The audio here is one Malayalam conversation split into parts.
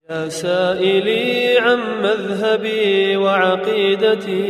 يا سائلي عن مذهبي وعقيدتي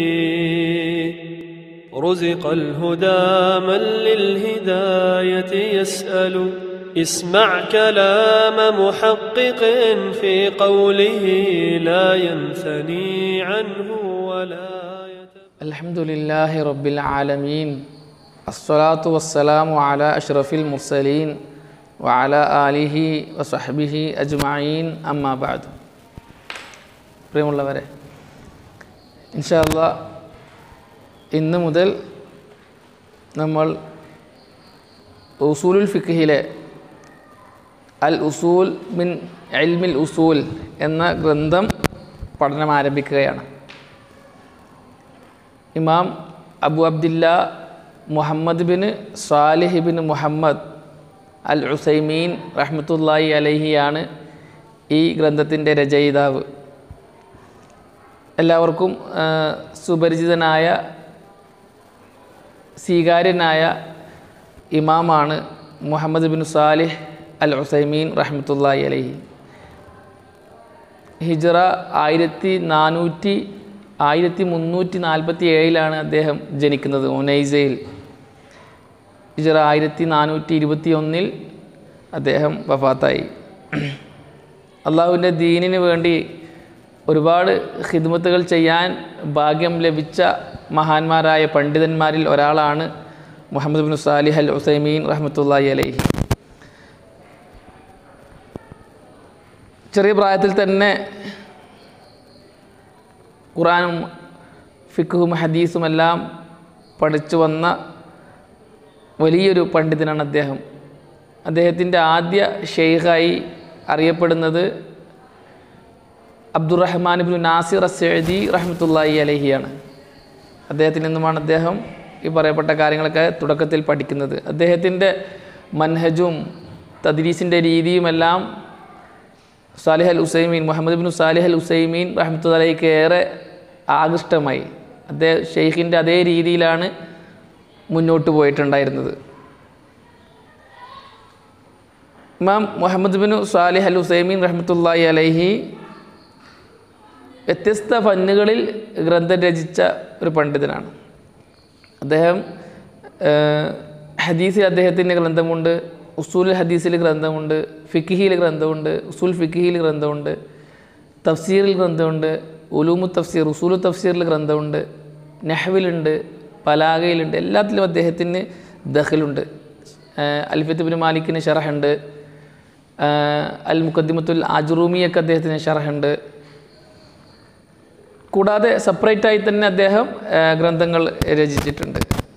رزق الهدى من للهداية يسأل اسمع كلام محقق في قوله لا ينثني عنه ولا يتبع الحمد لله رب العالمين الصلاة والسلام على أشرف المرسلين وعلى آله وصحبه أجمعين أما بعد പ്രിയമുള്ളവരെ ഇൻഷാല്ല ഇന്ന് മുതൽ നമ്മൾ ഉസൂലുൽ ഫിഖിലെ അൽ ഉസൂൽ മിൻ എൽമിൽ ഉസൂൽ എന്ന ഗ്രന്ഥം പഠനം ആരംഭിക്കുകയാണ് ഇമാം Abu Abdillah Muhammad bin Salih bin Muhammad al Uthaymeen റഹ്മത്തുല്ലായി അലഹിയാണ് ഈ ഗ്രന്ഥത്തിൻ്റെ രചയിതാവ് എല്ലാവർക്കും ആ, സുപരിചിതനായ സ്വീകാര്യനായ ഇമാമാണ് Muhammad bin Salih al Uthaymeen റഹ്മത്തുല്ലായി അലഹി ഹിജറ ആയിരത്തി നാനൂറ്റി ആയിരത്തി മുന്നൂറ്റി നാൽപ്പത്തി ഏഴിലാണ് അദ്ദേഹം ജനിക്കുന്നത് ഒനൈസയിൽ ഹിജറ ആയിരത്തി നാനൂറ്റി ഇരുപത്തി ഒന്നിൽ അദ്ദേഹം വഫാത്തായി അള്ളാഹുവിൻ്റെ ദീനിന് വേണ്ടി ഒരുപാട് ഖിദ്മത്തുകൾ ചെയ്യാൻ ഭാഗ്യം ലഭിച്ച മഹാന്മാരായ പണ്ഡിതന്മാരിൽ ഒരാളാണ് Muhammad bin Salih al Uthaymeen റഹ്മത്തുള്ളാഹി അലൈഹി ചെറിയ പ്രായത്തിൽ തന്നെ ഖുറാനും ഫിഖും ഹദീസും എല്ലാം പഠിച്ചു വന്ന വലിയൊരു പണ്ഡിതനാണ് അദ്ദേഹം അദ്ദേഹത്തിൻ്റെ ആദ്യ ഷെയ്ഖായി അറിയപ്പെടുന്നത് അബ്ദുറഹ്മാൻ ബിൻ നാസിർ അസേദി റഹ്മത്തുല്ലാഹി അലഹിയാണ് അദ്ദേഹത്തിൽ നിന്നുമാണ് അദ്ദേഹം ഈ പറയപ്പെട്ട കാര്യങ്ങളൊക്കെ തുടക്കത്തിൽ പഠിക്കുന്നത് അദ്ദേഹത്തിൻ്റെ മൻഹജും തദ്രീസിൻ്റെ രീതിയുമെല്ലാം Salih al Uthaymeen Muhammad bin Salih al Uthaymeen റഹ്മത്തുള്ളഹിക്ക് ഏറെ ആകൃഷ്ടമായി അദ്ദേഹം ഷെയ്ഖിൻ്റെ അതേ രീതിയിലാണ് മുന്നോട്ട് പോയിട്ടുണ്ടായിരുന്നത് ഇമാം Muhammad bin Salih al Uthaymeen റഹ്മത്തുള്ളാഹി അലൈഹി വ്യത്യസ്ത ഫന്നുകളിൽ ഗ്രന്ഥം രചിച്ച ഒരു പണ്ഡിതനാണ് അദ്ദേഹം ഏഹ്, ഹദീസിൽ അദ്ദേഹത്തിൻ്റെ ഗ്രന്ഥമുണ്ട് ഉസൂൽ ഹദീസിൽ ഗ്രന്ഥമുണ്ട് ഫിക്കിഹിയിൽ ഗ്രന്ഥമുണ്ട് ഉസൂൽ ഫിക്കിഹിയിൽ ഗ്രന്ഥമുണ്ട് തഫ്സീറിൽ ഗ്രന്ഥമുണ്ട് ഉലൂമു തഫ്സീർ ഉസൂലു തഫ്സീറിൽ ഗ്രന്ഥമുണ്ട് നെഹ്വിലുണ്ട് പലാഗയിലുണ്ട് എല്ലാത്തിലും അദ്ദേഹത്തിന് ദഖലുണ്ട് അൽഫത്ത് ബിൻ മാലിക്കിന് ഷറഹുണ്ട് അൽ മുഖദ്ദിമത്തുൽ അജുറൂമിയൊക്കെ അദ്ദേഹത്തിന് ഷറഹുണ്ട് കൂടാതെ സെപ്പറേറ്റായി തന്നെ അദ്ദേഹം ആ, ഗ്രന്ഥങ്ങൾ രചിച്ചിട്ടുണ്ട്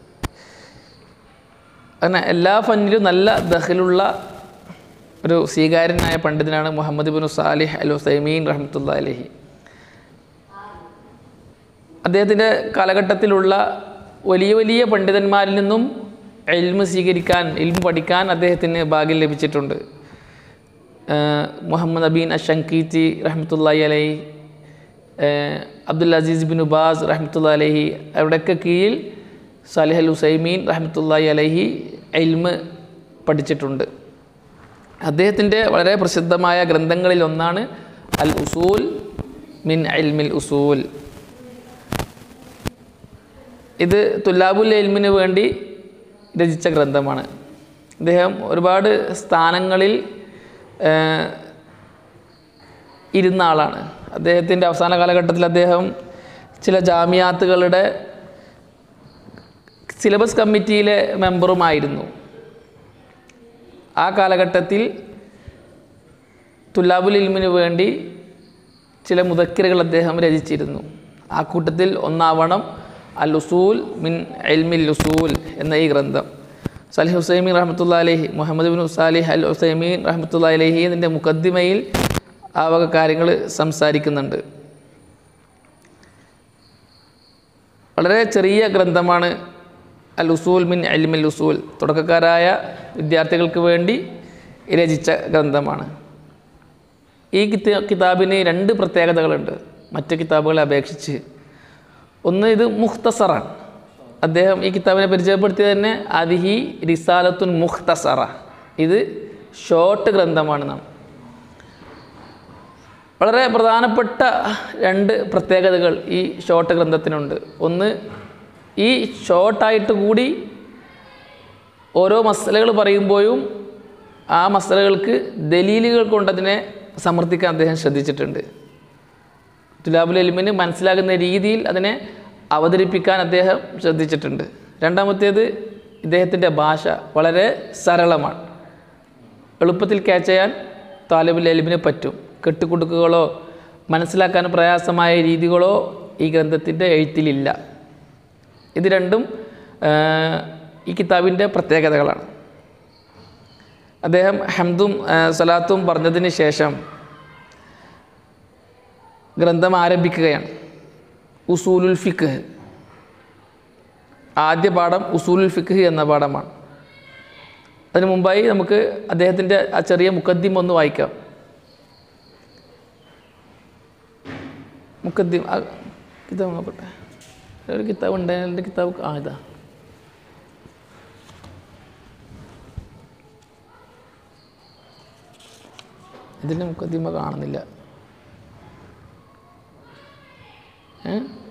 അങ്ങനെ എല്ലാ ഫന്നിലും നല്ല ദഖലുള്ള ഒരു സ്വീകാര്യനായ പണ്ഡിതനാണ് Muhammad bin Salih al Uthaymeen റഹ്മത്തുള്ള അലഹി അദ്ദേഹത്തിൻ്റെ കാലഘട്ടത്തിലുള്ള വലിയ വലിയ പണ്ഡിതന്മാരിൽ നിന്നും എൽമ് സ്വീകരിക്കാൻ എൽമ് പഠിക്കാൻ അദ്ദേഹത്തിന് ഭാഗ്യം ലഭിച്ചിട്ടുണ്ട് ആഹ് മുഹമ്മദ് അബീൻ അഷങ്കീത്തി റഹ്മത്തുള്ളി അലഹി അബ്ദുൽ അസീസ് ബിൻ ഉബാസ് റഹ്മത്തുള്ള അലഹി അവരുടെയൊക്കെ കീഴിൽ സാലിഹ് അൽ ഹുസൈമീൻ റഹ്മത്തുള്ളി അലഹി എൽമ് പഠിച്ചിട്ടുണ്ട് അദ്ദേഹത്തിൻ്റെ വളരെ പ്രസിദ്ധമായ ഗ്രന്ഥങ്ങളിൽ ഒന്നാണ് അൽ ഉസൂൽ മിൻ അൽമിൽ ഉസൂൽ ഇത് തുല്ലാബുൽ എൽമിന് വേണ്ടി രചിച്ച ഗ്രന്ഥമാണ് അദ്ദേഹം ഒരുപാട് സ്ഥാനങ്ങളിൽ ഏഹ്, ഇരുന്ന ആളാണ് അദ്ദേഹത്തിൻ്റെ അവസാന കാലഘട്ടത്തിൽ അദ്ദേഹം ചില ജാമിയാത്തുകളുടെ സിലബസ് കമ്മിറ്റിയിലെ മെമ്പറുമായിരുന്നു ആ കാലഘട്ടത്തിൽ തുല്ലാബുൽ ഇൽമിന് വേണ്ടി ചില മുതക്കിറുകൾ അദ്ദേഹം രചിച്ചിരുന്നു ആ കൂട്ടത്തിൽ ഒന്നാവണം അൽ ഉസൂൽ മിൻ എൽമിൽ ഉസൂൽ എന്ന ഈ ഗ്രന്ഥം സലിഹ് ഹുസൈമീൻ റഹ്മത്തുള്ള അലഹി Muhammad bin Salih al Uthaymeen റഹ്മത്തുള്ള അലഹി ഇതിൻ്റെ മുഖദ്ദിമയിൽ ആ വക കാര്യങ്ങൾ സംസാരിക്കുന്നുണ്ട് വളരെ ചെറിയ ഗ്രന്ഥമാണ് അൽ ഉസൂൽ മിൻ അൽമിൽ ഉസൂൽ തുടക്കക്കാരായ വിദ്യാർത്ഥികൾക്ക് വേണ്ടി രചിച്ച ഗ്രന്ഥമാണ് ഈ കിത്ത കിതാബിന് രണ്ട് പ്രത്യേകതകളുണ്ട് മറ്റ് കിതാബുകളെ അപേക്ഷിച്ച് ഒന്ന് ഇത് മുഖ്തസറാണ് അദ്ദേഹം ഈ കിതാബിനെ പരിചയപ്പെടുത്തിയത് തന്നെ അതിഹി റിസാലത്തുൻ മുഖ്തസറ ഇത് ഷോർട്ട് ഗ്രന്ഥമാണ് നാം വളരെ പ്രധാനപ്പെട്ട രണ്ട് പ്രത്യേകതകൾ ഈ ഷോർട്ട് ഗ്രന്ഥത്തിനുണ്ട് ഒന്ന് ഈ ഷോർട്ടായിട്ട് കൂടി ഓരോ മസലകൾ പറയുമ്പോഴും ആ മസലകൾക്ക് ദലീലുകൾ കൊണ്ടതിനെ സമർത്ഥിക്കാൻ അദ്ദേഹം ശ്രദ്ധിച്ചിട്ടുണ്ട് തുലാബുൽ എലിമിന് മനസ്സിലാകുന്ന രീതിയിൽ അതിനെ അവതരിപ്പിക്കാൻ അദ്ദേഹം ശ്രദ്ധിച്ചിട്ടുണ്ട് രണ്ടാമത്തേത് ഇദ്ദേഹത്തിൻ്റെ ഭാഷ വളരെ സരളമാണ് എളുപ്പത്തിൽ ക്യാച്ച് ചെയ്യാൻ താലിബുൽ എലിമിന് പറ്റും കെട്ടുകുടുക്കുകളോ മനസ്സിലാക്കാൻ പ്രയാസമായ രീതികളോ ഈ ഗ്രന്ഥത്തിൻ്റെ എഴുത്തിലില്ല ഇത് രണ്ടും ആ, ഈ കിതാബിൻ്റെ പ്രത്യേകതകളാണ് അദ്ദേഹം ഹംദും ആ, സലാത്തും പറഞ്ഞതിന് ശേഷം ഗ്രന്ഥം ആരംഭിക്കുകയാണ് ഉസൂലുൽ ഫിഖ് ആദ്യ പാഠം ഉസൂലുൽ ഫിഖ് എന്ന പാഠമാണ് അതിനു മുമ്പായി നമുക്ക് അദ്ദേഹത്തിൻ്റെ ആ ചെറിയ മുക്കദ്ദിം ഒന്ന് വായിക്കാം മുക്കദ്ദിം ആ കിതാബ് നോക്കട്ടെ ഒരു കിതാബ് ഉണ്ട് എൻ്റെ കിതാബ് ആ ഇതാ ഇതിൻ്റെ മുക്കദ്ദിമ കാണുന്നില്ല ഏ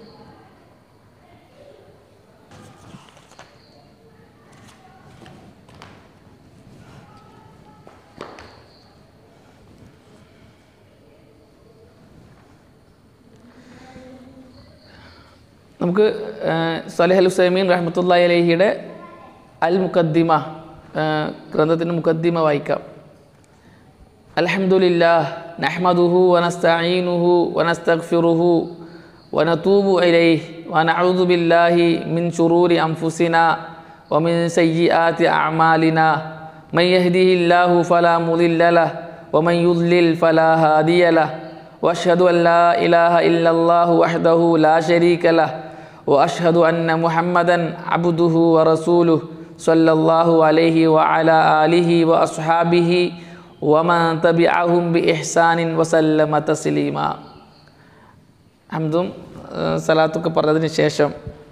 നമുക്ക് സലഹ് അൽ ഹുസൈമീൻ റഹ്മത്തുള്ള അലഹിയുടെ അൽ മുക്കദ്ദിമ ഗ്രന്ഥത്തിൻ്റെ മുക്കദ്ദിമ വായിക്കാം അൽഹംദുലില്ലാഹ് നഹ്മദുഹു വനസ്തഈനുഹു വനസ്തഗ്ഫിറുഹു ونتوب إليه ونعوذ بالله من شرور أنفسنا ومن سيئات أعمالنا من يهده الله فلا مضل له ومن يضلل فلا هادي له وأشهد أن لا إله إلا الله وحده لا شريك له وأشهد أن محمدا عبده ورسوله صلى الله عليه وعلى آله وأصحابه ومن تبعهم بإحسان وسلم تسليما ഹംദും ഏഹ് സലാത്തൊക്കെ പറഞ്ഞതിന് ശേഷം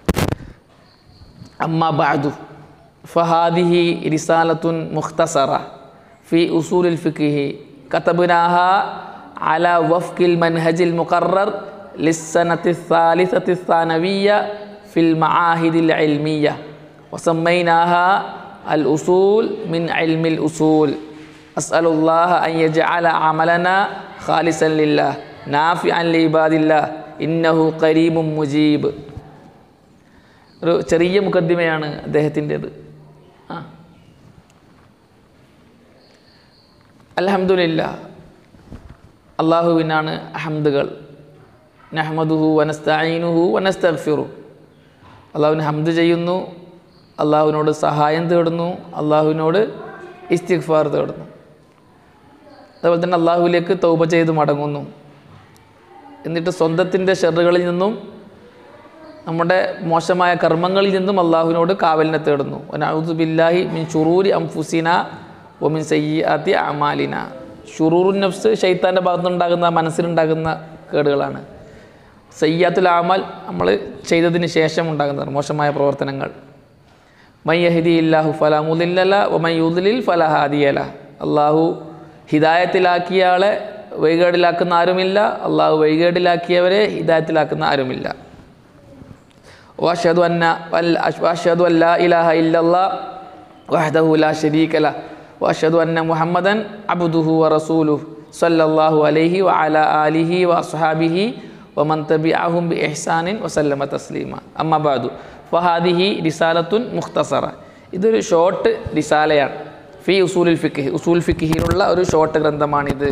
അമ്മ ബാദു ഫഹാദിഹി റിസാലത്തുൻ മുഖ്തസറ ഫി ഉസൂൽ ഫിഖിഹി കതബ്നാഹ على وفق المنهج المقرر للسنة الثالثة الثانوية في المعاهد العلمية وسميناها الأصول من علم الأصول أسأل الله أن يجعل عملنا خالصا لله نافعا لعباد الله إنه قريب مجيب ഒരു ചെറിയ മുഖദ്ദിമയാണ് അദ്ദേഹത്തിൻ്റെത് ആ അലഹമുല്ല അള്ളാഹുവിനാണ് ഹംദുകൾ നഹ്മദുഹു വനസ്തഈനുഹു വനസ്തഗ്ഫിറു അള്ളാഹുവിന് ഹംദ് ചെയ്യുന്നു അള്ളാഹുവിനോട് സഹായം തേടുന്നു അള്ളാഹുവിനോട് ഇസ്തിഗ്ഫാർ തേടുന്നു അതുപോലെ തന്നെ അള്ളാഹുവിലേക്ക് തൗബ ചെയ്ത് മടങ്ങുന്നു എന്നിട്ട് സ്വന്തത്തിൻ്റെ ഷെറുകളിൽ നിന്നും നമ്മുടെ മോശമായ കർമ്മങ്ങളിൽ നിന്നും അള്ളാഹുവിനോട് കാവലിനെ തേടുന്നു വനൗദു ബില്ലാഹി മിൻ ഷുറൂരി അംഫുസിന ഒമിൻ സയ്യാത്തി അമാലിന ഷുറൂറു നഫ്സ് ഷെയ്ത്താൻ്റെ ഭാഗത്തുനിന്നുണ്ടാകുന്ന മനസ്സിലുണ്ടാകുന്ന കേടുകളാണ് സയ്യാത്തുൽ ആമാൽ നമ്മൾ ചെയ്തതിന് ശേഷം ഉണ്ടാകുന്നതാണ് മോശമായ പ്രവർത്തനങ്ങൾ മൈ യഹദി ഇല്ലാഹു ഫലാ മുദില്ലല ഒമൈ യുദ്ലിൽ ഫലാ ഹാദിയല അള്ളാഹു ഹിദായത്തിലാക്കിയ ആളെ വൈകേടിലാക്കുന്ന ആരുമില്ല അള്ളാഹു വൈകേടിലാക്കിയവരെ ഹിദായത്തിലാക്കുന്ന ആരുമില്ല وأشهد أن وأشهد أن لا إله إلا الله وحده لا شريك له وأشهد أن محمدا عبده ورسوله صلى الله عليه وعلى آله وأصحابه ومن تبعهم بإحسان وسلم تسليما أما بعد فهذه رسالة مختصرة ഇതൊരു ഷോർട്ട് റിസാലയാണ് ഫി ഉസൂലുൽ ഫിഖ് ഉസൂൽ ഫിഖിനുള്ള ഒരു ഷോർട്ട് ഗ്രന്ഥമാണിത്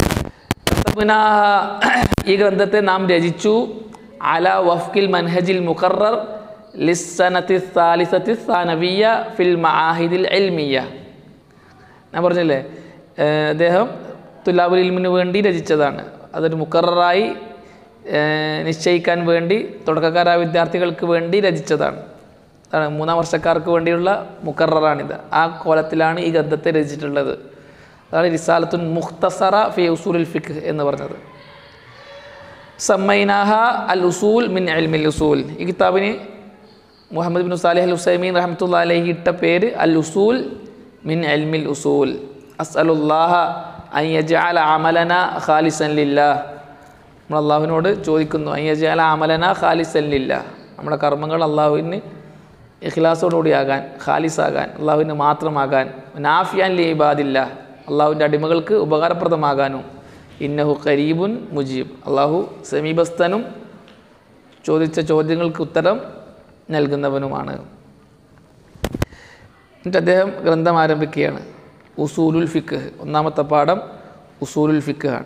ഈ ഗ്രന്ഥത്തെ നാം രചിച്ചു അല വഫ്കിൽ മൻഹജിൽ മുഖറർ ലിസ്സനത്തി സാലിസത്തി സാനവിയ ഫിൽ മഹാഹിദിൽ എൽമിയ ഞാൻ പറഞ്ഞില്ലേ ഏഹ് അദ്ദേഹം തുലാബുൽ ഇൽമിന് വേണ്ടി രചിച്ചതാണ് അതൊരു മുക്കറായി നിശ്ചയിക്കാൻ വേണ്ടി തുടക്കക്കാരായ വിദ്യാർത്ഥികൾക്ക് വേണ്ടി രചിച്ചതാണ് അതാണ് മൂന്നാം വർഷക്കാർക്ക് വേണ്ടിയുള്ള മുക്കറാണിത് ആ കോലത്തിലാണ് ഈ ഗ്രന്ഥത്തെ രചിച്ചിട്ടുള്ളത് അതാണ് റിസാലത്തുൻ മുഖ്തസറ ഫി ഉസൂലുൽ ഫിഖ് എന്ന് പറഞ്ഞത് സമ്മൈനാഹ അൽ ഉസൂൽ മിൻ അൽമിൽ ഉസൂൽ ഈ കിതാബിന് Muhammad bin Salih al Uthaymeen റഹ്മത്തുള്ള അലഹി ഇട്ട പേര് അൽ ഉസൂൽ മിൻ അൽമിൽ ഉസൂൽ അസ്അലുല്ലാഹ അയ്യജാല അമലന ഖാലിസൻ ലില്ല നമ്മൾ അള്ളാഹുവിനോട് ചോദിക്കുന്നു അയ്യജാല അമലന ഖാലിസൻ ലില്ല നമ്മുടെ കർമ്മങ്ങൾ അള്ളാഹുവിന് ഇഖ്ലാസോടുകൂടിയാകാൻ ഖാലിസാകാൻ അള്ളാഹുവിന് മാത്രമാകാൻ നാഫിയാൻ ലി ഇബാദില്ല അള്ളാഹുവിൻ്റെ അടിമകൾക്ക് ഉപകാരപ്രദമാകാനും ഇന്നഹു കരീബുൻ മുജീബ് അള്ളാഹു സമീപസ്ഥനും ചോദിച്ച ചോദ്യങ്ങൾക്ക് ഉത്തരം നൽകുന്നവനുമാണ് എന്നിട്ട് അദ്ദേഹം ഗ്രന്ഥം ആരംഭിക്കുകയാണ് ഉസൂലുൽ ഫിഖ് ഒന്നാമത്തെ പാഠം ഉസൂലുൽ ഫിഖ് ആണ്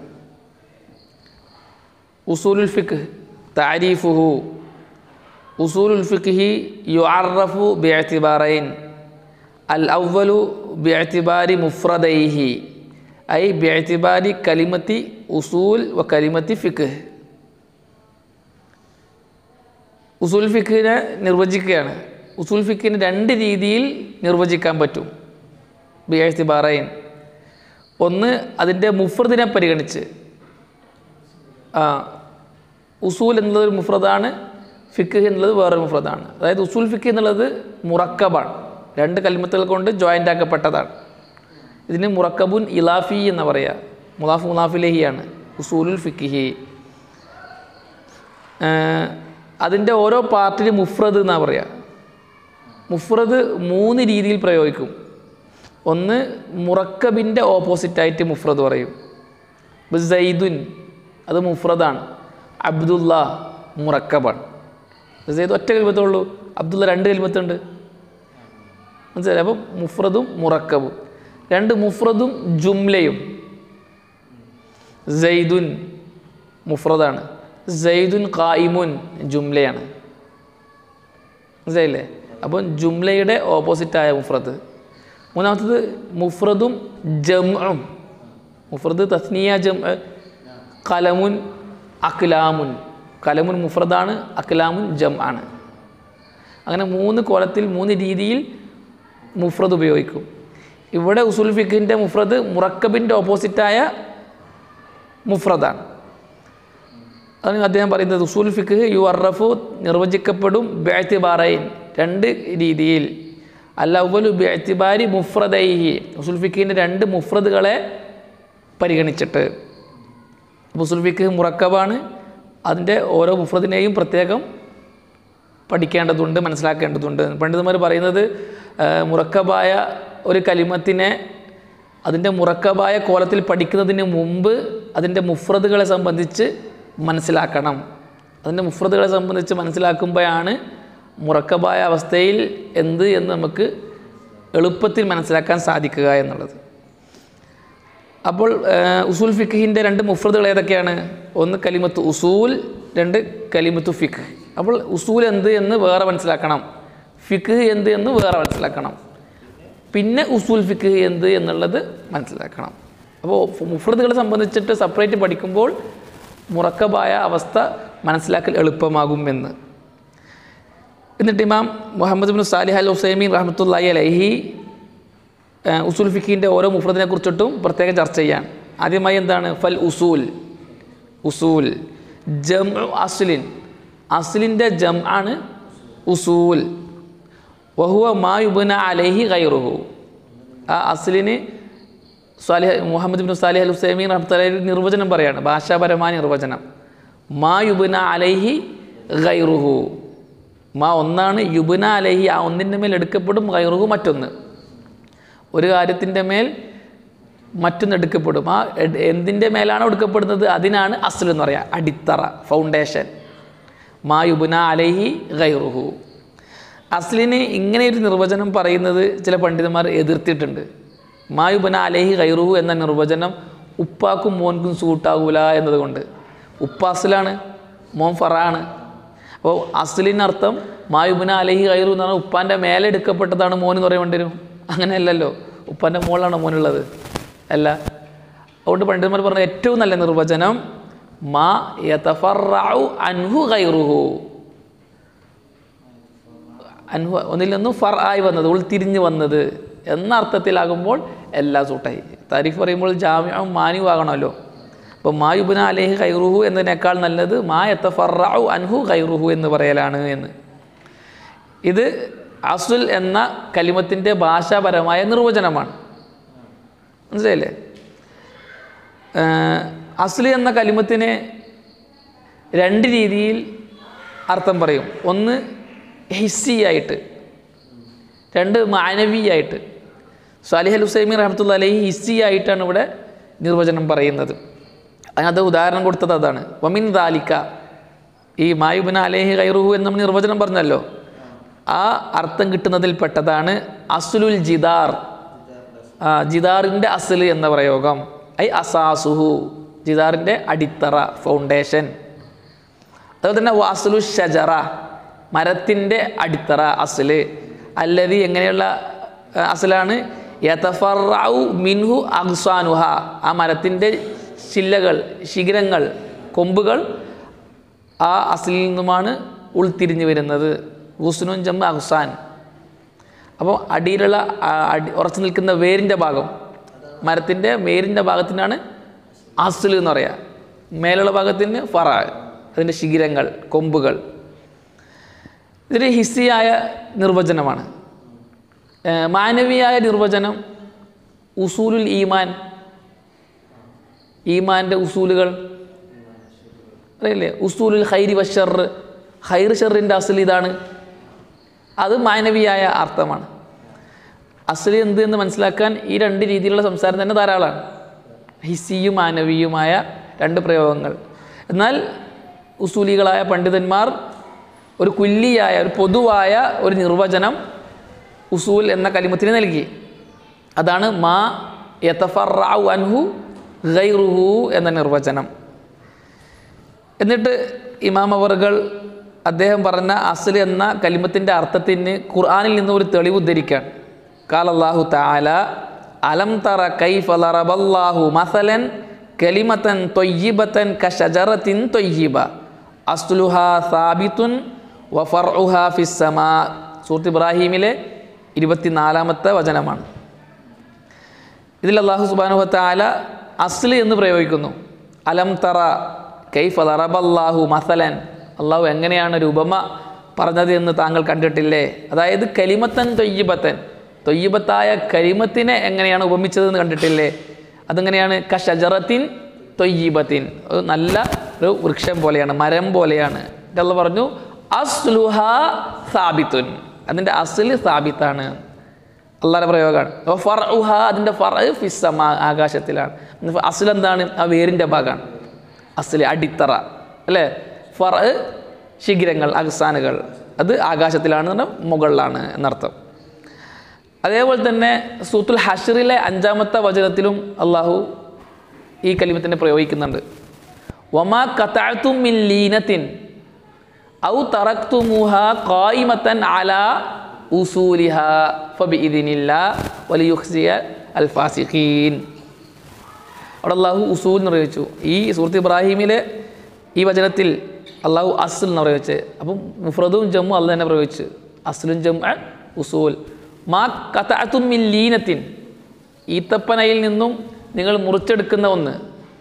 ഉസൂലുൽ ഫിഖ് താരീഫുഹു ഉസൂലുൽ ഫിഖ്ഹി യുഅറഫു ബിഅ്തിബാറൈൻ അൽ അവലു ബിഅ്തിബാരി മുഫ്രദൈഹി ഐ ബിഅ്തിബാരി കലിമത്തി ഉസൂൽ വ കലിമത്തി ഫിഖ് ഉസൂൽ ഫിഖിനെ നിർവചിക്കുകയാണ് ഉസൂൽ ഫിഖിന് രണ്ട് രീതിയിൽ നിർവചിക്കാൻ പറ്റും ബിഅ്തിബാറൈൻ ഒന്ന് അതിൻ്റെ മുഫ്രദിനെ പരിഗണിച്ച് ആ ഉസൂൽ എന്നുള്ളത് ഒരു മുഫ്രദാണ് ഫിക്ക് എന്നുള്ളത് വേറൊരു മുഫ്രദാണ് അതായത് ഉസൂൽ ഫിക്ക് എന്നുള്ളത് മുറക്കബാണ് രണ്ട് കൽമത്തുകൾ കൊണ്ട് ജോയിൻ്റ് ആക്കപ്പെട്ടതാണ് ഇതിന് മുറക്കബുൻ ഇലാഫി എന്ന് പറയുക മുലാഫ് മുലാഫിലേഹിയാണ് ഉസൂലുൽ ഫിക്കിഹി അതിൻ്റെ ഓരോ പാർട്ടിന് മുഫ്രദ് എന്നാണ് പറയുക മുഫ്രദ് മൂന്ന് രീതിയിൽ പ്രയോഗിക്കും ഒന്ന് മുറക്കബിൻ്റെ ഓപ്പോസിറ്റായിട്ട് മുഫ്രദ് പറയും ഇപ്പം സൈദുൻ അത് മുഫ്രദാണ് അബ്ദുല്ല മുറക്കബാണ് സൈദ് ഒറ്റ കൽമത്തുള്ളൂ അബ്ദുള്ള രണ്ട് കൽമത്തുണ്ട് മനസ്സിലായി അപ്പം മുഫ്രദും മുറക്കബും രണ്ട് മുഫ്രദും ജുംലയും സൈദുൻ മുഫ്രദാണ് സൈദുൻ ഖായിമുൻ ജുംലയാണ് മനസ്സിലായില്ലേ അപ്പം ജുംലയുടെ ഓപ്പോസിറ്റായ മുഫ്രദ് മൂന്നാമത്തത് മുഫ്രദും ജംഉം മുഫ്രദ് തസ്നിയ ജം കലമുൻ അക്ലാമുൻ കലമുൻ മുഫ്രദാണ് അക്ലാമുൻ ജം ആണ് അങ്ങനെ മൂന്ന് കോലത്തിൽ മൂന്ന് രീതിയിൽ മുഫ്രദ് ഉപയോഗിക്കും ഇവിടെ ഉസുൽ ഫിഖിൻ്റെ മുഫ്രദ് മുറക്കബിൻ്റെ ഓപ്പോസിറ്റായ മുഫ്രദാണ് അതാണ് അദ്ദേഹം പറയുന്നത് ഉസൂൽ ഫിഖ് യു അറഫു നിർവചിക്കപ്പെടും ബേത്തിബാറൈൻ രണ്ട് രീതിയിൽ അല്ല അവലു ബേത്തിബാരി മുഫ്രദൈഹി ഉസുൽ ഫിഖിൻ്റെ രണ്ട് മുഫ്രദുകളെ പരിഗണിച്ചിട്ട് ഉസുൽ ഫിഖ് മുറക്കബാണ് അതിൻ്റെ ഓരോ മുഫ്രദിനെയും പ്രത്യേകം പഠിക്കേണ്ടതുണ്ട് മനസ്സിലാക്കേണ്ടതുണ്ട് പണ്ഡിതന്മാർ പറയുന്നത് മുറക്കബായ ഒരു കലിമത്തിനെ അതിൻ്റെ മുറക്കബായ കോലത്തിൽ പഠിക്കുന്നതിന് മുമ്പ് അതിൻ്റെ മുഫ്രദുകളെ സംബന്ധിച്ച് മനസ്സിലാക്കണം അതിൻ്റെ മുഫ്രദുകളെ സംബന്ധിച്ച് മനസ്സിലാക്കുമ്പോഴാണ് മുറക്കബായ അവസ്ഥയിൽ എന്ത് എന്ന് നമുക്ക് എളുപ്പത്തിൽ മനസ്സിലാക്കാൻ സാധിക്കുക എന്നുള്ളത് അപ്പോൾ ഉസൂൽ ഫിഖിൻ്റെ രണ്ട് മുഫ്രദുകൾ ഏതൊക്കെയാണ് ഒന്ന് കലിമത്ത് ഉസൂൽ രണ്ട് കലിമത്ത് ഫിഖ് അപ്പോൾ ഉസൂൽ എന്ത് എന്ന് വേറെ മനസ്സിലാക്കണം ഫിഖ് എന്ത് എന്ന് വേറെ മനസ്സിലാക്കണം പിന്നെ ഉസൂൽ ഫിഖ് എന്ത് എന്നുള്ളത് മനസ്സിലാക്കണം അപ്പോൾ മുഫ്രദുകളെ സംബന്ധിച്ചിട്ട് സെപ്പറേറ്റ് പഠിക്കുമ്പോൾ മുറക്കബായ അവസ്ഥ മനസ്സിലാക്കൽ എളുപ്പമാകും എന്ന് എന്നിട്ട് ഇമാം Muhammad bin Salih al Uthaymeen റഹ്മത്തുല്ലായി അലഹി ഉസൂൽ ഫിഖിൻ്റെ ഓരോ മുഫ്രദിനെ കുറിച്ചിട്ടും പ്രത്യേകം ചർച്ച ചെയ്യാൻ ആദ്യമായി എന്താണ് ഫൽ ഉസൂൽ ഉസൂൽ ജം അസ്ലിൻ അസ്ലിൻ്റെ ജം ആണ് ഉസൂൽ വഹുവ മായുബന അലഹി ഗൈറുഹു ആ അസ്ലിന് Salih Muhammad bin Salih al Uthaymeen റഹ്മത്തുല്ലാഹി നിർവചനം പറയാണ് ഭാഷാപരമായ നിർവചനം മാ യുബന അലൈഹി ഗൈറുഹു മാ ഒന്നാണ് യുബന അലഹി ആ ഒന്നിൻ്റെ മേൽ എടുക്കപ്പെടും ഗൈറുഹു മറ്റൊന്ന് ഒരു കാര്യത്തിൻ്റെ മേൽ മറ്റൊന്ന് എടുക്കപ്പെടും ആ എന്തിൻ്റെ മേലാണോ എടുക്കപ്പെടുന്നത് അതിനാണ് അസ്ൽ എന്ന് പറയുക അടിത്തറ ഫൗണ്ടേഷൻ മാ യുബന അലൈഹി ഗൈറുഹു അസ്ലിന് ഇങ്ങനെ ഒരു നിർവചനം പറയുന്നത് ചില പണ്ഡിതന്മാർ എതിർത്തിട്ടുണ്ട് മായുബന അലഹി ഗൈറുഹു എന്ന നിർവചനം ഉപ്പാക്കും മോൻക്കും സൂട്ടാകൂല എന്നതുകൊണ്ട് ഉപ്പ അസ്ലാണ് മോൻ ഫറാണ് അപ്പോൾ അസ്ലിനർത്ഥം മായുബന അലഹി ഗൈറു എന്ന് പറഞ്ഞാൽ ഉപ്പാൻ്റെ മേലെ എടുക്കപ്പെട്ടതാണ് മോൻ എന്ന് പറയേണ്ടി വരും അങ്ങനെയല്ലല്ലോ ഉപ്പാൻ്റെ മോളാണ് മോനുള്ളത് അല്ല അതുകൊണ്ട് പണ്ഡിതന്മാർ പറഞ്ഞ ഏറ്റവും നല്ല നിർവചനം മാ യതഫറഉ അൻഹു ഗൈറുഹു അൻഹു ഒന്നിൽ നിന്നും ഫർ ആയി വന്നത് ഉൾത്തിരിഞ്ഞ് വന്നത് എന്ന അർത്ഥത്തിലാകുമ്പോൾ എല്ലാം സൂട്ടായി താരിഫ് പറയുമ്പോൾ ജാമ്യം മാനിയും ആകണമല്ലോ അപ്പോൾ മായുബുന അലേഹി ഖൈറുഹു എന്നതിനേക്കാൾ നല്ലത് മാ യത്തഫറു അൻഹു ഖൈറുഹു എന്ന് പറയലാണ് എന്ന് ഇത് അസുൽ എന്ന കലിമത്തിൻ്റെ ഭാഷാപരമായ നിർവചനമാണ് മനസ്സിലായില്ലേ അസ്ലി എന്ന കലിമത്തിന് രണ്ട് രീതിയിൽ അർത്ഥം പറയും ഒന്ന് ഹിസ്സിയായിട്ട് രണ്ട് മാനവിയായിട്ട് സാലിഹ് അൽ ഹുസൈമി റഹമത്തുള്ള അലഹി ഹിസ്സിയായിട്ടാണ് ഇവിടെ നിർവചനം പറയുന്നത് അതിനകത്ത് ഉദാഹരണം കൊടുത്തത് അതാണ് വമിൻ ദാലിക്ക ഈ മായുബിൻ അലേഹി ഖൈറുഹു എന്ന് നമ്മൾ നിർവചനം പറഞ്ഞല്ലോ ആ അർത്ഥം കിട്ടുന്നതിൽ പെട്ടതാണ് അസുലുൽ ജിദാർ ആ ജിദാറിൻ്റെ അസൽ എന്ന പ്രയോഗം ഐ അസാസുഹു ജിദാറിൻ്റെ അടിത്തറ ഫൗണ്ടേഷൻ അതുപോലെ തന്നെ വാസുലു ഷജറ മരത്തിൻ്റെ അടിത്തറ അസല് അല്ലതി എങ്ങനെയുള്ള ആ, അസലാണ് യതഫറഉ മിൻഹു അഗ്സാനുഹ ആ മരത്തിൻ്റെ ശില്ലകൾ ശിഖരങ്ങൾ കൊമ്പുകൾ ആ അസലിൽ നിന്നുമാണ് ഉൾത്തിരിഞ്ഞു വരുന്നത് ഉസ്നുൻ ജമ്മ അഹ്സാൻ അപ്പോൾ അടിയിലുള്ള ആ, അടി ഉറച്ചു നിൽക്കുന്ന വേരിൻ്റെ ഭാഗം മരത്തിൻ്റെ വേരിൻ്റെ ഭാഗത്തിനാണ് അസ്ൽ എന്ന് പറയുക മേലുള്ള ഭാഗത്തിന് ഫറ അതിൻ്റെ ശിഖിരങ്ങൾ കൊമ്പുകൾ ഇതൊരു ഹിസ്സിയായ നിർവചനമാണ് ഏഹ് മാനവിയായ നിർവചനം ഉസൂലുൽ ഈമാൻ ഈമാൻ്റെ ഉസൂലുകൾ അറിയില്ലേ ഉസൂലുൽ ഹൈരി വഷർ ഹൈർ ഷെറിൻ്റെ അസൽ ഇതാണ് അത് മാനവിയായ അർത്ഥമാണ് അസൽ എന്ത് എന്ന് മനസ്സിലാക്കാൻ ഈ രണ്ട് രീതിയിലുള്ള സംസാരം തന്നെ ധാരാളമാണ് ഹിസ്സിയും മാനവിയുമായ രണ്ട് പ്രയോഗങ്ങൾ എന്നാൽ ഉസൂലികളായ പണ്ഡിതന്മാർ ഒരു കുല്ലിയായ ഒരു പൊതുവായ ഒരു നിർവചനം ഉസൂൽ എന്ന കലിമത്തിന് നൽകി അതാണ് മാ യതഫറഉ അൻഹു ഗൈറുഹു എന്ന നിർവചനം എന്നിട്ട് ഇമാം അവർകൾ അദ്ദേഹം പറഞ്ഞ അസ്ൽ എന്ന കലിമത്തിൻ്റെ അർത്ഥത്തിന് ഖുർആനിൽ നിന്ന് ഒരു തെളിവ് ഉദ്ധരിക്കാൻ കാൽ അള്ളാഹു താല അലം തറ കൈഫ ലറബല്ലാഹു മസലൻ കലിമത്തൻ തൊയ്യിബത്തൻ കഷജറത്തിൻ തൊയ്യിബ അസ്ലുഹ സാബിത്തുൻ വഫർഉഹ ഫിസ്സമാ സൂറത്ത് ഇബ്രാഹീമിലെ ഇരുപത്തിനാലാമത്തെ വചനമാണ് ഇതിൽ അള്ളാഹു സുബാനുഹത്താല അസ്ല് എന്ന് പ്രയോഗിക്കുന്നു അലം തറ കൈഫ ലറബല്ലാഹു മസലൻ അള്ളാഹു എങ്ങനെയാണ് ഒരു ഉപമ പറഞ്ഞത് എന്ന് താങ്കൾ കണ്ടിട്ടില്ലേ അതായത് കലിമത്തൻ തൊയ്യബത്തൻ തൊയ്യബത്തായ കലിമത്തിനെ എങ്ങനെയാണ് ഉപമിച്ചതെന്ന് കണ്ടിട്ടില്ലേ അതെങ്ങനെയാണ് കഷജറത്തിൻ തൊയ്യബത്തിൻ ഒരു നല്ല ഒരു വൃക്ഷം പോലെയാണ് മരം പോലെയാണ് അല്ല പറഞ്ഞു അസ്ലുഹ സാബിത്തുൻ അതിൻ്റെ അസ്ല് സാബിത്താണ് അള്ളാഹയുടെ പ്രയോഗമാണ് ഫർഉഹ അതിൻ്റെ ഫർ ഫിസ്സമ ആകാശത്തിലാണ് അസ്ൽ എന്താണ് ആ വേരിൻ്റെ ഭാഗമാണ് അസ്ൽ അടിത്തറ അല്ലേ ഫർ ശിഖിരങ്ങൾ അഗ്സാനുകൾ അത് ആകാശത്തിലാണ് എന്ന് പറഞ്ഞാൽ മുകളിലാണ് എന്നർത്ഥം അതേപോലെ തന്നെ സൂത്തുൽ ഹഷറിലെ അഞ്ചാമത്തെ വചനത്തിലും അള്ളാഹു ഈ കലിമത്തിനെ പ്രയോഗിക്കുന്നുണ്ട് വമാ കത്താഴ്ത്തും മിൻ ലീനത്തിൻ ഔ തറക്തുമുഹ ഖായിമത്തൻ അലാ ഉസൂലിഹ ഫബിഇദിനില്ല വലിയുഖ്സിയ അൽ ഫാസിഖീൻ അവിടെ അള്ളാഹു ഉസൂൽ എന്ന് പ്രയോഗിച്ചു ഈ സൂറത്ത് ഇബ്രാഹിമിലെ ഈ വചനത്തിൽ അള്ളാഹു അസ്ൽ എന്ന് പ്രയോഗിച്ച് അപ്പം മുഫ്രദും ജമ്മു അല്ല തന്നെ പ്രയോഗിച്ച് അസ്ലും ജം ഉസൂൽ മാ കഥാത്തും ലീനത്തിൻ ഈത്തപ്പനയിൽ നിന്നും നിങ്ങൾ മുറിച്ചെടുക്കുന്ന ഒന്ന്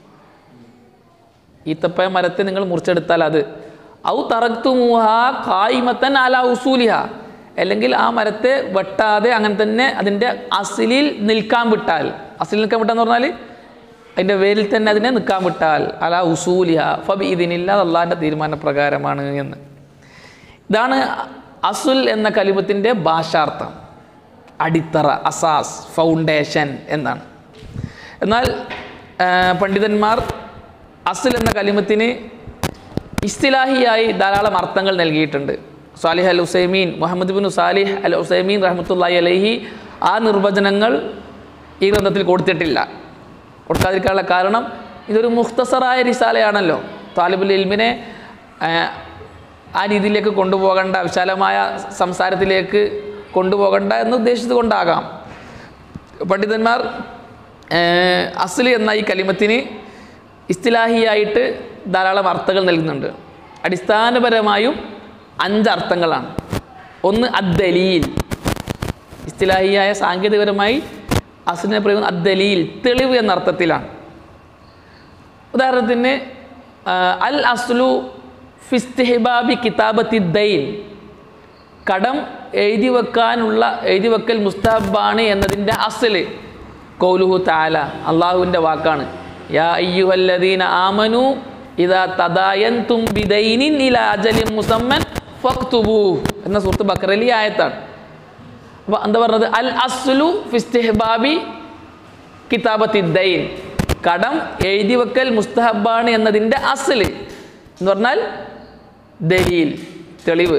ഈത്തപ്പന മരത്തെ നിങ്ങൾ മുറിച്ചെടുത്താൽ അത് ഔ തറക്തുമുഹ കായ്മത്തൻ അല ഉസൂലിഹ അല്ലെങ്കിൽ ആ മരത്തെ വെട്ടാതെ അങ്ങനെ തന്നെ അതിൻ്റെ അസിലിൽ നിൽക്കാൻ വിട്ടാൽ അസിലിൽ നിൽക്കാൻ വിട്ടാന്ന് പറഞ്ഞാൽ അതിൻ്റെ വേരിൽ തന്നെ അതിനെ നിൽക്കാൻ വിട്ടാൽ അല ഉസൂലിഹ ഫബി ഇതിനില്ല അത് അള്ളാഹിൻ്റെ തീരുമാനപ്രകാരമാണ് എന്ന് ഇതാണ് അസുൽ എന്ന കലിമത്തിൻ്റെ ഭാഷാർത്ഥം അടിത്തറ അസാസ് ഫൗണ്ടേഷൻ എന്നാണ് എന്നാൽ ആ, പണ്ഡിതന്മാർ അസുൽ എന്ന കലിമത്തിന് ഇസ്തിലാഹിയായി ധാരാളം അർത്ഥങ്ങൾ നൽകിയിട്ടുണ്ട് Salih al Uthaymeen Muhammad bin Salih al Uthaymeen റഹ്മത്തുല്ലാഹി അലൈഹി ആ നിർവചനങ്ങൾ ഈ ഗ്രന്ഥത്തിൽ കൊടുത്തിട്ടില്ല കൊടുക്കാതിരിക്കാനുള്ള കാരണം ഇതൊരു മുഖ്തസറായ റിസാലയാണല്ലോ താലിബുൽ ഇൽമിനെ ആ, ആ രീതിയിലേക്ക് കൊണ്ടുപോകേണ്ട വിശാലമായ സംസാരത്തിലേക്ക് കൊണ്ടുപോകണ്ട എന്ന് ഉദ്ദേശിച്ചത് കൊണ്ടാകാം പണ്ഡിതന്മാർ ഏഹ്, അസ്ലി എന്ന ഈ കലിമത്തിന് ഇസ്തിലാഹിയായിട്ട് ധാരാളം അർത്ഥങ്ങൾ നൽകുന്നുണ്ട് അടിസ്ഥാനപരമായും അഞ്ച് അർത്ഥങ്ങളാണ് ഒന്ന് അദ്ദലീൽ ഇസ്തിലാഹിയായ സാങ്കേതികപരമായി അസ്ലിനെ പറയുന്നത് അദ്ദലീൽ തെളിവ് എന്ന അർത്ഥത്തിലാണ് ഉദാഹരണത്തിന് ആ, അൽ അസ്ലു ഫിസ്തിഹിബാബി കിതാബത്തി ദൈൻ കടം എഴുതി വെക്കാനുള്ള എഴുതി വെക്കൽ മുസ്തഹബാണ് എന്നതിൻ്റെ അസല് കൗലുഹു താല അള്ളാഹുവിൻ്റെ വാക്കാണ് യാ അയ്യുഹല്ലദീന ആമനു ഇദാ തദായൻതും ബിദൈനിൻ ഇലാ അജലിൻ മുസമ്മൻ ഫക്തുബൂ എന്ന സുഹൃത്ത് ബക്കറലി ആയത്താണ് അപ്പോൾ എന്താ പറഞ്ഞത് അൽ അസ്ലു ഫിസ്തിഹ്ബാബി കിതാബത്തി ദൈൻ കടം എഴുതി വെക്കൽ മുസ്തഹബാണ് എന്നതിൻ്റെ അസല് എന്ന് പറഞ്ഞാൽ ദലീൽ തെളിവ്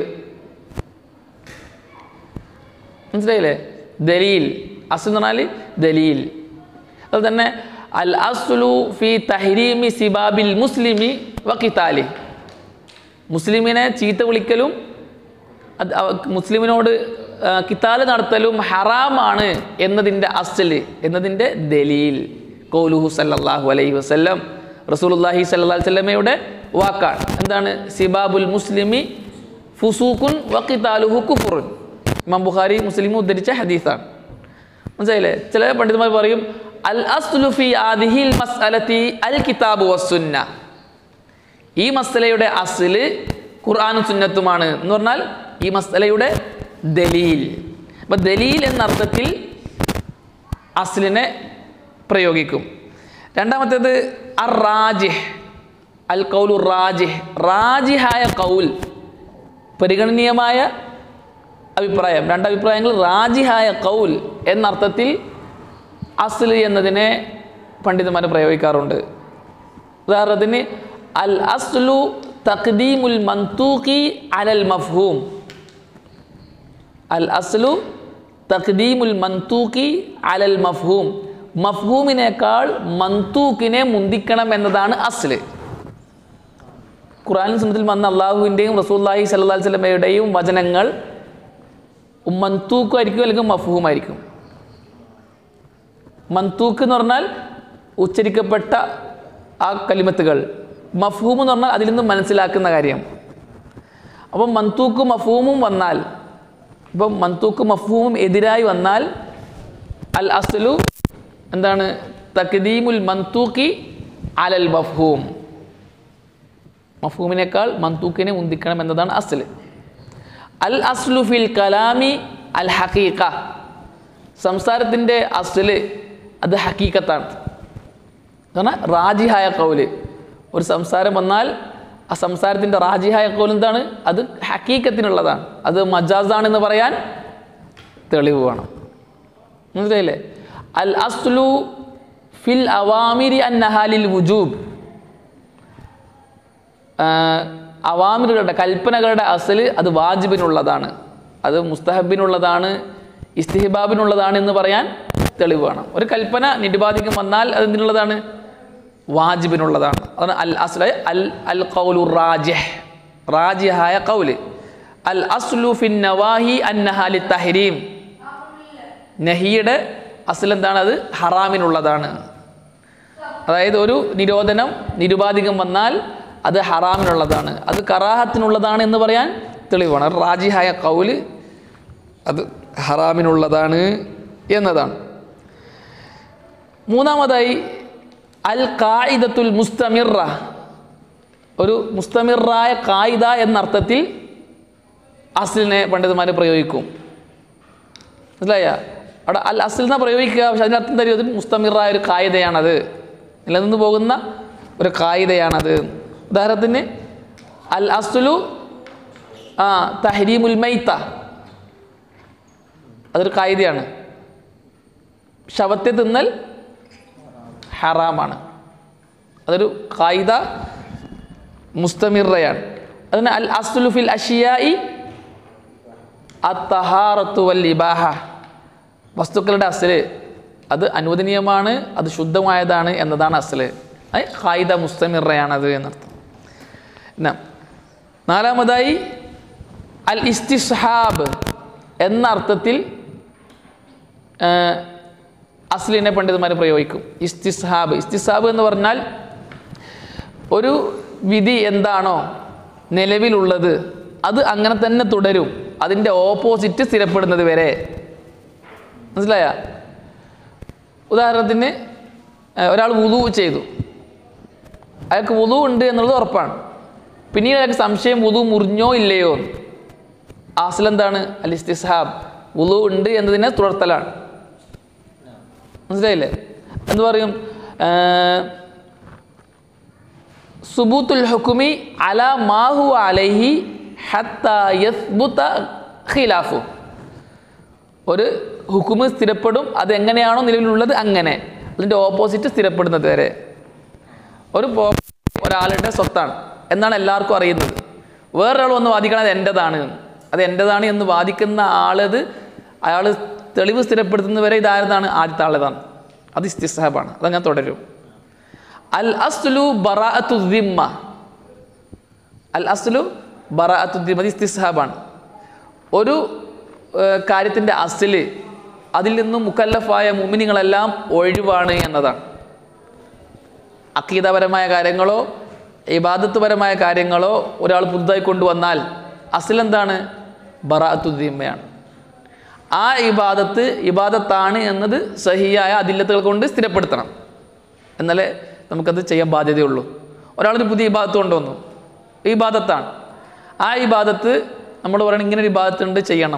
മനസ്സിലായില്ലേ ദലീൽ അസ് എന്ന് പറഞ്ഞാൽ ദലീൽ അതുപോലെ തന്നെ അൽ അസ്ലു ഫി തഹരീമി സിബാബിൽ മുസ്ലിമി വക്കിത്താലി മുസ്ലിമിനെ ചീത്ത വിളിക്കലും അത് അവ- മുസ്ലിമിനോട് ആ, കിത്താല് നടത്തലും ഹറാമാണ് എന്നതിൻ്റെ അസ്ല് എന്നതിൻ്റെ ദലീൽ കൗലുഹു സല്ലല്ലാഹു അലൈഹി വസല്ലം റസൂലുള്ളാഹി സല്ലല്ലാഹു അലൈഹി വസല്ലമയുടെ വാക്കാണ് എന്താണ് സിബാബുൽ മുസ്ലിമി ഫുസൂഖുൻ വക്കിത്താലുഹു കുഫുറുൻ ഇമാം ബുഖാരി മുസ്ലിം ഉദ്ധരിച്ച ഹദീസാണ് മനസ്സിലായില്ലേ ചില പണ്ഡിതന്മാർ പറയും അൽ അസ്ലു ഫി ആദിഹിൽ മസ്അലത്തി അൽ കിതാബു വസ്സുന്ന ഈ മസ്തലയുടെ അസില് ഖുർആാനും സുന്നത്തുമാണ് എന്ന് പറഞ്ഞാൽ ഈ മസ്തലയുടെ ദലീൽ അപ്പം ദലീൽ എന്ന അർത്ഥത്തിൽ അസ്ലിനെ പ്രയോഗിക്കും രണ്ടാമത്തേത് അർ റാജിഹ് അൽ കൗലു റാജിഹ് റാജിഹായ കൗൽ പരിഗണനീയമായ അഭിപ്രായം രണ്ട് അഭിപ്രായങ്ങൾ റാജിഹായ കൗൽ എന്നർത്ഥത്തിൽ അസ്ല് എന്നതിനെ പണ്ഡിതന്മാർ പ്രയോഗിക്കാറുണ്ട് ഉദാഹരണത്തിന് അൽ അസ്ലു തഖ്ദീമുൽ മന്തൂഖി അലൽ മഫ്ഹൂം അൽ അസ്ലു തഖ്ദീമുൽ മന്തൂഖി അലൽ മഫ്ഹൂം മഫ്ഹൂമിനേക്കാൾ മന്തൂക്കിനെ മുന്തിക്കണം എന്നതാണ് അസ്ല് ഖുറാൻ സുന്നത്തിൽ വന്ന അള്ളാഹുവിൻ്റെയും റസൂല്ലാഹി സല്ലല്ലാഹി അലൈഹി വസല്ലമയുടെയും വചനങ്ങൾ മന്തൂക്കായിരിക്കും അല്ലെങ്കിൽ മഫ്ഹൂമായിരിക്കും മന്തൂക്ക് എന്ന് പറഞ്ഞാൽ ഉച്ചരിക്കപ്പെട്ട ആ കലിമത്തുകൾ മഫ്ഹൂം എന്ന് പറഞ്ഞാൽ അതിൽ നിന്ന് മനസ്സിലാക്കുന്ന കാര്യം അപ്പം മന്തൂക്ക് മഫ്ഹൂമും വന്നാൽ ഇപ്പം മന്തൂക്ക് മഫ്ഹൂമും എതിരായി വന്നാൽ അൽ അസ്ലു എന്താണ് തക്ദീമുൽ മന്തൂക്കി അലൽ മഫ്ഹൂം മഫ്ഹൂമിനേക്കാൾ മന്തൂക്കിനെ മുന്തിക്കണം എന്നതാണ് അസ്ല് അൽ അസ്ലു ഫിൽ കലാമി അൽ ഹഖീഖ സംസാരത്തിൻ്റെ അസ്ല് അത് ഹക്കീക്കത്താണ് കാരണം റാജിഹായ കൗല് ഒരു സംസാരം വന്നാൽ ആ സംസാരത്തിൻ്റെ റാജിഹായ കൗൽ എന്താണ് അത് ഹക്കീക്കത്തിനുള്ളതാണ് അത് മജാസാണെന്ന് പറയാൻ തെളിവ് വേണം മനസ്സിലായില്ലേ അൽ അസ്ലു ഫിൽ അവാമിരി അൻ നഹാലിൽ വുജൂബ് അവാമിറുകളുടെ കൽപ്പനകളുടെ അസല് അത് വാജിബിനുള്ളതാണ് അത് മുസ്തഹബിനുള്ളതാണ് ഇസ്തിഹിബാബിനുള്ളതാണ് എന്ന് പറയാൻ തെളിവ് വേണം ഒരു കൽപ്പന നിരുപാധികം വന്നാൽ അത് എന്തിനുള്ളതാണ് വാജിബിനുള്ളതാണ് അതാണ് അൽ അസ്ല അൽ അൽ കൗലു റാജിഹ് റാജിഹായ കൗല് അൽ അസ്ലു ഫിൻ നവാഹി അൻ നഹാലി തഹരീം നഹിയുടെ അസ്ൽ എന്താണ് അത് ഹറാമിനുള്ളതാണ് അതായത് ഒരു നിരോധനം നിരുപാധികം വന്നാൽ അത് ഹറാമിനുള്ളതാണ് അത് കറാഹത്തിനുള്ളതാണ് എന്ന് പറയാൻ തെളിവാണ് റാജിഹായ കൗല് അത് ഹറാമിനുള്ളതാണ് എന്നതാണ് മൂന്നാമതായി അൽ കായിദത്തുൽ മുസ്തമിറ ഒരു മുസ്തമിറായ കായിദ എന്നർത്ഥത്തിൽ അസ്ലിനെ പണ്ഡിതന്മാർ പ്രയോഗിക്കും മനസ്സിലായ അവിടെ അൽ അസ്ലിൽ നിന്നാണ് പ്രയോഗിക്കുക പക്ഷെ അതിൻ്റെ അർത്ഥം തരും അത് മുസ്തമിറായ ഒരു കായികയാണത് നിലനിന്ന് പോകുന്ന ഒരു കായികയാണത് ഉദാഹരണത്തിന് അൽ അസ്ലു ആ തഹരീമുൽ മൈത്ത അതൊരു കായികയാണ് ശവത്തെ തിന്നൽ ഹറാമാണ് അതൊരു കായിക മുസ്തമിറയാണ് അതിന് അൽ അസ്ലു ഫിൽ അഷിയായി അത്തഹാറത്തു വൽ ഇബാഹ വസ്തുക്കളുടെ അസല് അത് അനുവദനീയമാണ് അത് ശുദ്ധമായതാണ് എന്നതാണ് അസല് അത് ഖായിദ മുസ്തമിറയാണത് എന്നർത്ഥം എന്നാ നാലാമതായി അൽ ഇസ്തിസ്ഹാബ് എന്ന അർത്ഥത്തിൽ ആ, അസ്ലിനെ പണ്ഡിതന്മാർ പ്രയോഗിക്കും ഇസ്തിസ്ഹാബ് ഇസ്തിസ്ഹാബ് എന്ന് പറഞ്ഞാൽ ഒരു വിധി എന്താണോ നിലവിലുള്ളത് അത് അങ്ങനെ തന്നെ തുടരും അതിൻ്റെ ഓപ്പോസിറ്റ് സ്ഥിരപ്പെടുന്നത് വരെ മനസ്സിലായ ഉദാഹരണത്തിന് ഏഹ്, ഒരാൾ വുതു ചെയ്തു അയാൾക്ക് വുതു ഉണ്ട് എന്നുള്ളത് ഉറപ്പാണ് പിന്നീട് അയാൾക്ക് സംശയം വുതു മുറിഞ്ഞോ ഇല്ലയോ എന്ന്. അസൽ എന്താണ് അൽ ഇസ്തിസ്ഹാബ് വുതു ഉണ്ട് എന്നതിനെ തുടർത്തലാണ് മനസ്സിലായില്ലേ എന്ന് പറയും ഏഹ്, സുബൂത്തുൽ ഹുക്കുമി അല മാഹു അലൈഹി ഹത്ത യസ്ബുത ഖിലാഫു ഒരു ഹുക്കുമ് സ്ഥിരപ്പെടും അത് എങ്ങനെയാണോ നിലവിലുള്ളത് അങ്ങനെ അതിൻ്റെ ഓപ്പോസിറ്റ് സ്ഥിരപ്പെടുന്നത് വരെ ഒരു പോ ഒരാളുടെ സ്വത്താണ് എന്നാണ് എല്ലാവർക്കും അറിയുന്നത് വേറൊരാൾ വന്ന് വാദിക്കണത് എൻ്റെതാണ് അത് എൻ്റെതാണ് എന്ന് വാദിക്കുന്ന ആളത് അയാൾ തെളിവ് സ്ഥിരപ്പെടുത്തുന്നവരെ ഇതാരതാണ് ആദ്യത്തെ ആളതാണ് അത് ഇസ്തിസാബാണ് അതങ്ങനെ തുടരും അൽ അസ്ലു ബറാഅത്തു ദിമ്മ അൽ അസ്ലു ബറാഅത്തു ദിമ്മ അത് ഇസ്തിസാബാണ് ഒരു കാര്യത്തിൻ്റെ അസില് അതിൽ നിന്നും മുക്കല്ലഫായ മുമിനിങ്ങളെല്ലാം ഒഴിവാണ് എന്നതാണ് അക്കീതപരമായ കാര്യങ്ങളോ ഇബാദത്തുപരമായ കാര്യങ്ങളോ ഒരാൾ പുതുതായി കൊണ്ടുവന്നാൽ അസിലെന്താണ് ബറാത്തുദ്ദീമയാണ് ആ ഇബാദത്ത് ഇബാദത്താണ് എന്നത് സഹിയായ അതില്ലത്തുകൾ കൊണ്ട് സ്ഥിരപ്പെടുത്തണം എന്നാലേ നമുക്കത് ചെയ്യാൻ ബാധ്യതയുള്ളൂ ഒരാളൊരു പുതിയ ഇബാദത്ത് കൊണ്ടുവന്നു ഈ ഇബാദത്താണ് ആ ഇബാദത്ത് നമ്മൾ പറയണം ഇങ്ങനെ ഒരു ഇബാദത്ത് ഉണ്ട് ചെയ്യണം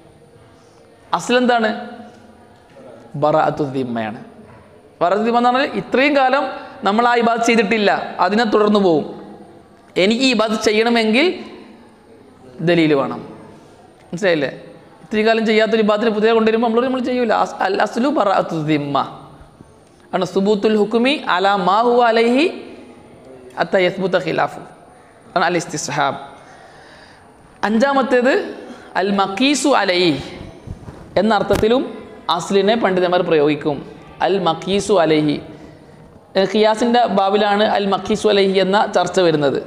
അസിലെന്താണ് ബറാത്തുദ്ദീമയാണ് ബറാത്തുദ്ദീമ എന്ന് പറഞ്ഞാൽ ഇത്രയും കാലം നമ്മൾ ആ ഇബാദത്ത് ചെയ്തിട്ടില്ല അതിനെ തുടർന്ന് പോവും എനിക്ക് ഈ ഇബാദത്ത് ചെയ്യണമെങ്കിൽ ദലീൽ വേണം മനസ്സിലായില്ലേ ഇത്രയും കാലം ചെയ്യാത്തൊരു ഇബാദത്തിന് പുതിയ കൊണ്ടുവരുമ്പോൾ നമ്മൾ നമ്മൾ ചെയ്യൂല അസ്- അൽ അസ്ലു ബറാത്തുദ്ദീമ ആണ് സുബൂത്തുൽ ഹുക്കുമി അല മാ ഹുവ അലൈഹി അത്ത യസ്ബുത്ത ഖിലാഫു ആണ് അൽ ഇസ്തിസ്ഹാബ് അഞ്ചാമത്തേത് അൽ മക്കീസു അലൈ എന്ന അർത്ഥത്തിലും അസ്ലിനെ പണ്ഡിതന്മാർ പ്രയോഗിക്കും അൽ മക്കീസു അലൈഹി ഖിയാസിൻ്റെ ബാബിലാണ് അൽ മക്കീസു അലൈഹി എന്ന ചർച്ച വരുന്നത്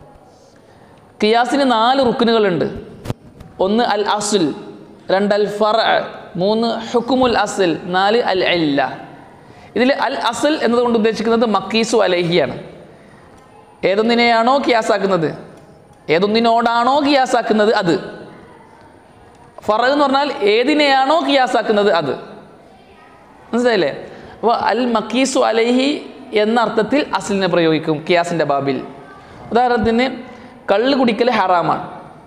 ഖിയാസിന് നാല് റുക്കിനുകളുണ്ട് ഒന്ന് അൽ അസുൽ രണ്ട് അൽ ഫറ മൂന്ന് ഹുക്കുമുൽ അസുൽ നാല് അൽ അല്ല ഇതിൽ അൽ അസുൽ എന്നതുകൊണ്ട് ഉദ്ദേശിക്കുന്നത് മക്കീസു അലഹിയാണ് ഏതൊന്നിനെയാണോ കിയാസാക്കുന്നത് ഏതൊന്നിനോടാണോ കിയാസാക്കുന്നത് അത് ഫറ എന്ന് പറഞ്ഞാൽ ഏതിനെയാണോ കിയാസാക്കുന്നത് അത് മനസ്സിലായില്ലേ അപ്പോൾ അൽ മക്കീസു അലൈഹി എന്ന അർത്ഥത്തിൽ അസ്ലിനെ പ്രയോഗിക്കും കിയാസിൻ്റെ ബാബിൽ ഉദാഹരണത്തിന് കള്ള് കുടിക്കൽ ഹറാമാണ്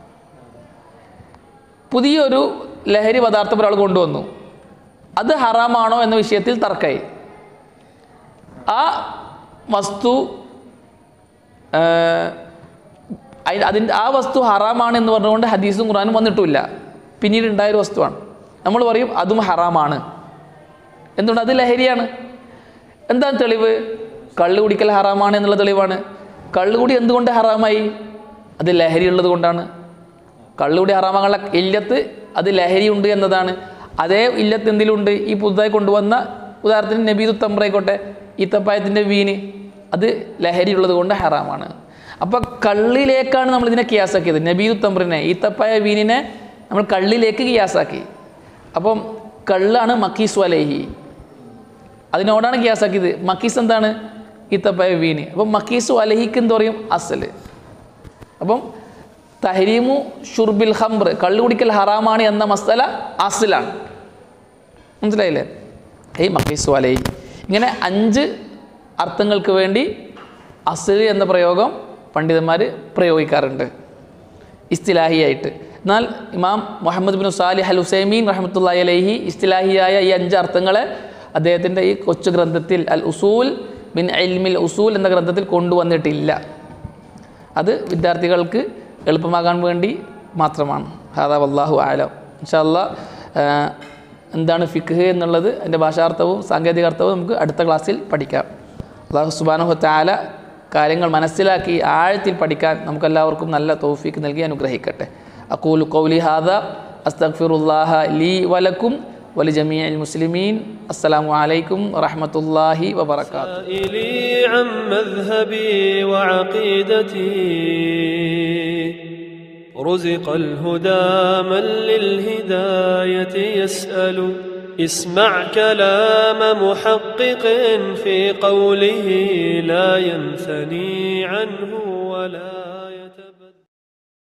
പുതിയൊരു ലഹരി പദാർത്ഥം ഒരാൾ കൊണ്ടുവന്നു അത് ഹറാമാണോ എന്ന വിഷയത്തിൽ തർക്കമായി ആ വസ്തു അതിൻ്റെ ആ വസ്തു ഹറാമാണ് എന്ന് പറഞ്ഞുകൊണ്ട് ഹദീസും ഖുറാനും വന്നിട്ടുമില്ല പിന്നീട് ഉണ്ടായൊരു വസ്തുവാണ് നമ്മൾ പറയും അതും ഹറാമാണ് എന്തുകൊണ്ട് അത് ലഹരിയാണ് എന്താണ് തെളിവ് കള്ള് കുടിക്കൽ ഹറാമാണ് എന്നുള്ള തെളിവാണ് കള്ളുകൂടി എന്തുകൊണ്ട് ഹറാമായി അത് ലഹരി ഉള്ളത് കൊണ്ടാണ് കള്ളുകൂടി ഹറാമാകാനുള്ള ഇല്ലത്ത് അത് ലഹരി ഉണ്ട് എന്നതാണ് അതേ ഇല്ലത്ത് എന്തിലുണ്ട് ഈ പുതുതായി കൊണ്ടുവന്ന ഉദാഹരണത്തിന് നബീദു തമ്പ്രായിക്കോട്ടെ ഈത്തപ്പായത്തിൻ്റെ വീന് അത് ലഹരി ഉള്ളത് കൊണ്ട് ഹറാമാണ് അപ്പോൾ കള്ളിലേക്കാണ് നമ്മൾ ഇതിനെ കിയാസാക്കിയത് നബീദു തമ്പ്രിനെ ഈത്തപ്പായ വീനിനെ നമ്മൾ കള്ളിലേക്ക് കിയാസാക്കി അപ്പം കള്ളാണ് മക്കീസ് വലേഹി അതിനോടാണ് ഗ്യാസാക്കിയത് മക്കീസ് എന്താണ് ഈത്തപ്പായ വീന് അപ്പം മക്കീസ് അലഹിക്ക് എന്ത് പറയും അസല് അപ്പം തഹരീമു ഷുർബിൽ ഹംബ്ര കള്ളു കുടിക്കൽ ഹറാമാണ് എന്ന മസല അസിലാണ് മനസ്സിലായില്ലേ ഏയ് മക്കീസ് അലഹി ഇങ്ങനെ അഞ്ച് അർത്ഥങ്ങൾക്ക് വേണ്ടി അസല് എന്ന പ്രയോഗം പണ്ഡിതന്മാർ പ്രയോഗിക്കാറുണ്ട് ഇസ്തിലാഹിയായിട്ട് എന്നാൽ ഇമാം Muhammad bin Salih al Uthaymeen റഹമത്തുല്ലാഹി അലൈഹി ഇസ്തിലാഹിയായ ഈ അഞ്ച് അർത്ഥങ്ങളെ അദ്ദേഹത്തിൻ്റെ ഈ കൊച്ചു ഗ്രന്ഥത്തിൽ അൽ ഉസൂൽ ബിൻ ഇൽമിൽ ഉസൂൽ എന്ന ഗ്രന്ഥത്തിൽ കൊണ്ടുവന്നിട്ടില്ല അത് വിദ്യാർത്ഥികൾക്ക് എളുപ്പമാകാൻ വേണ്ടി മാത്രമാണ് ഹാദാ വല്ലാഹു ആലം ഇൻഷാല്ല എന്താണ് ഫിഖ് എന്നുള്ളത് അതിൻ്റെ ഭാഷാർത്ഥവും സാങ്കേതിക അർത്ഥവും നമുക്ക് അടുത്ത ക്ലാസ്സിൽ പഠിക്കാം അള്ളാഹു സുബാനുഹു താല കാര്യങ്ങൾ മനസ്സിലാക്കി ആഴത്തിൽ പഠിക്കാൻ നമുക്കെല്ലാവർക്കും നല്ല തോഫീക്ക് നൽകി അനുഗ്രഹിക്കട്ടെ അക്കൂലു കൗലി ഹാദ അസ്തഗ്ഫിറുല്ലാഹ ലീ വലക്കും ولجميع المسلمين السلام عليكم ورحمة الله وبركاته سائلي عن مذهبي وعقيدتي رزق الهدى من للهداية يسأل اسمع كلام محقق في قوله لا ينثني عنه ولا